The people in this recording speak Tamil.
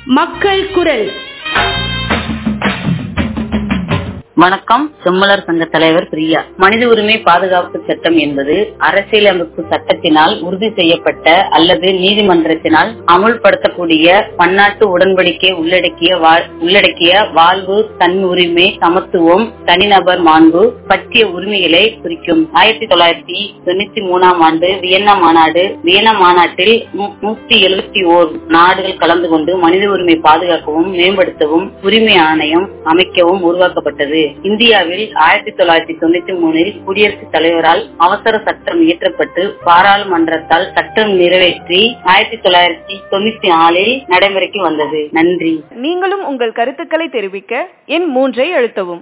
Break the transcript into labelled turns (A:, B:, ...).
A: மக்கள் குரல்
B: வணக்கம் செம்மலர் சங்க தலைவர் பிரியா மனித உரிமை பாதுகாப்பு சட்டம் என்பது அரசியலமைப்பு சட்டத்தினால் உறுதி செய்யப்பட்ட அல்லது நீதிமன்றத்தினால் அமுல்படுத்தக்கூடிய பன்னாட்டு உடன்படிக்கை உள்ளடக்கிய வா- உள்ளடக்கிய வாழ்வு தன் உரிமை சமத்துவம் தனிநபர் மாண்பு பற்றிய உரிமைகளை குறிக்கும் ஆயிரத்தி தொள்ளாயிரத்தி தொண்ணூத்தி மூணாம் ஆண்டு வியன்னா மாநாடு வியன்னா மாநாட்டில் நூ- நூத்தி எழுபத்தி ஓர் நாடுகள் கலந்து கொண்டு மனித உரிமை பாதுகாக்கவும் மேம்படுத்தவும் உரிமை ஆணையம் அமைக்கவும் உருவாக்கப்பட்டது இந்தியாவில் ஆயிரத்தி தொள்ளாயிரத்தி தொண்ணூத்தி மூணில் குடியரசுத் தலைவரால் அவசர சட்டம் இயற்றப்பட்டு பாராளுமன்றத்தால் சட்டம் நிறைவேற்றி ஆயிரத்தி தொள்ளாயிரத்தி தொண்ணூத்தி நாலில் நடைமுறைக்கு வந்தது நன்றி
C: நீங்களும் உங்கள் கருத்துக்களை தெரிவிக்க எண் மூன்றை அழுத்தவும்